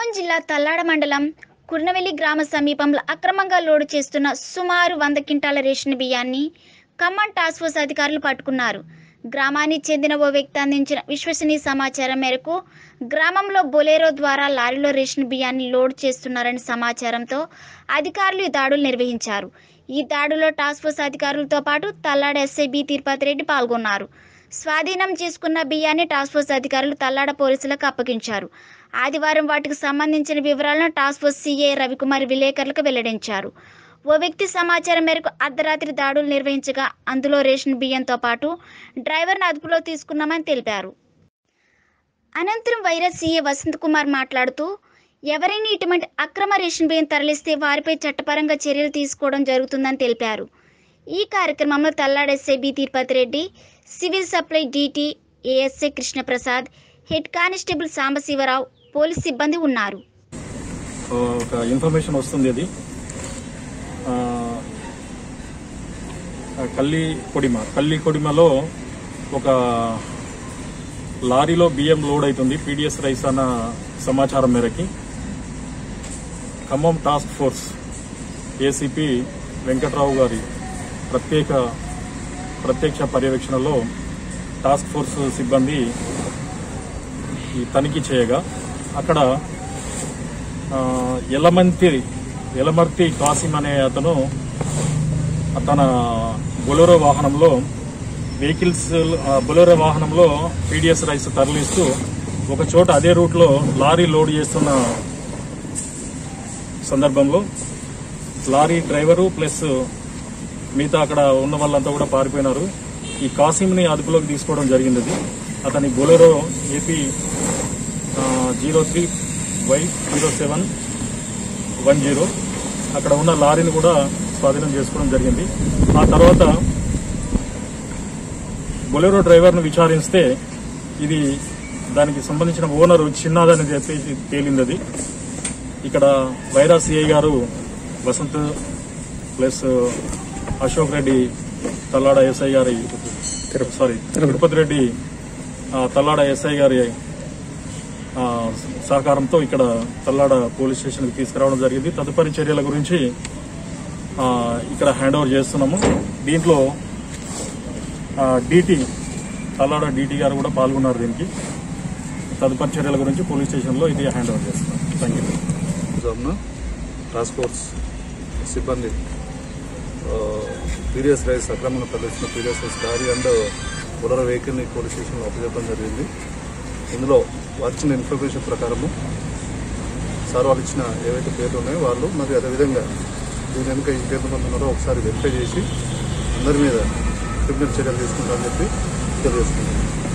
ఖమ్మం జిల్లా తల్లాడ మండలం కుర్నవెల్లి గ్రామ సమీపంలో అక్రమంగా లోడు చేస్తున్న సుమారు వంద క్వింటాల రేషన్ బియ్యాన్ని ఖమ్మం టాస్క్ ఫోర్స్ అధికారులు పట్టుకున్నారు గ్రామానికి చెందిన ఓ వ్యక్తి అందించిన విశ్వసనీయ సమాచారం మేరకు గ్రామంలో బొలేరో ద్వారా లారీలో రేషన్ బియ్యాన్ని లోడ్ చేస్తున్నారని సమాచారంతో అధికారులు ఈ దాడులు నిర్వహించారు ఈ దాడులో టాస్క్ ఫోర్స్ అధికారులతో పాటు తల్లాడ ఎస్ఐ బి తిరుపతి రెడ్డి పాల్గొన్నారు స్వాధీనం చేసుకున్న బియ్యాన్ని టాస్క్ ఫోర్స్ అధికారులు తల్లాడ పోలీసులకు అప్పగించారు ఆదివారం వాటికి సంబంధించిన వివరాలను టాస్క్ ఫోర్స్ సీఏ రవికుమార్ విలేకరులకు వెల్లడించారు ఓ వ్యక్తి సమాచారం మేరకు అర్ధరాత్రి దాడులు నిర్వహించగా అందులో రేషన్ బియ్యంతో పాటు డ్రైవర్ను అదుపులో తీసుకున్నామని తెలిపారు అనంతరం వైరస్ సీఏ వసంత్ కుమార్ మాట్లాడుతూ ఎవరైనా ఇటువంటి అక్రమ రేషన్ బియ్యం తరలిస్తే వారిపై చట్టపరంగా చర్యలు తీసుకోవడం జరుగుతుందని తెలిపారు ఈ కార్యక్రమంలో Tallada SI B Tirupati Reddy civil supply DT ASI Krishnaprasad head constable Sambasiva Rao police సిబ్బంది ఉన్నారు ఒక ఇన్ఫర్మేషన్ వస్తుంది అది ఆ, ఆ కల్లి కొడిమ కల్లి కొడిమలో ఒక లారీలో బియ్యం లోడ్ అవుతుంది పీడిఎస్ రైస్ అన్న సమాచారం మేరకి Khammam task force ACP Venkatrao గారి ప్రత్యేక ప్రత్యక్ష పర్యవేక్షణలో టాస్క్ ఫోర్స్ సిబ్బంది ఈ తనిఖీ చేయగా అక్కడ ఆ, ఎలమంతి ఎలమర్తి కాసిం అనే అతను తన బొలెరో వాహనంలో వెహికల్స్ ఆ, బొలెరో వాహనంలో పీడిఎస్ రైస్ తరలిస్తూ ఒక చోట అదే రూట్లో లారీ లోడ్ చేస్తున్న సందర్భంలో లారీ డ్రైవరు ప్లస్ మిగతా అక్కడ ఉన్న వాళ్ళంతా కూడా పారిపోయినారు ఈ కాసింని అదుపులోకి తీసుకోవడం జరిగింది అది. అతని Bolero AP zero three Y zero seven one zero అక్కడ ఉన్న లారీని కూడా స్వాధీనం చేసుకోవడం జరిగింది ఆ తర్వాత బొలెరో డ్రైవర్ను విచారిస్తే ఇది దానికి సంబంధించిన ఓనర్ చిన్నాదని చెప్పేసి తేలింది అది ఇక్కడ వైరా సిఐ గారు వసంత్ ప్లస్ అశోక్ రెడ్డి తల్లాడ ఎస్ఐ గారి సారీ తిరుపతి రెడ్డి ఆ, తల్లాడ ఎస్ఐ గారి ఆ, సహకారంతో ఇక్కడ తల్లాడ పోలీస్ స్టేషన్కి తీసుకురావడం జరిగింది తదుపరి చర్యల గురించి ఆ, ఇక్కడ హ్యాండ్ ఓవర్ చేస్తున్నాము దీంట్లో డీటీ తల్లాడ డీటీ గారు కూడా పాల్గొన్నారు దీనికి తదుపరి చర్యల గురించి పోలీస్ స్టేషన్లో ఇది హ్యాండ్ ఓవర్ చేస్తున్నాం థ్యాంక్ యూ జాబ్న టాస్క్ ఫోర్స్ సిబ్బంది పీరియస్ రైస్ అక్రమంగా ప్రదర్శించిన పీరియస్ రైస్ లారీ అండ్ బులర వెహికల్ని పోలీస్ స్టేషన్లో అప్పచెప్పడం జరిగింది ఇందులో వచ్చిన ఇన్ఫర్మేషన్ ప్రకారము సార్ వాళ్ళు ఇచ్చిన ఏవైతే పేర్లు ఉన్నాయో వాళ్ళు మరి అదేవిధంగా దీని వెనుక ఇంకెంతమంది ఉన్నారో ఒకసారి వెరిఫై చేసి అందరి మీద క్రిమినల్ చర్యలు తీసుకుంటారని చెప్పి తెలియజేసుకుంటాం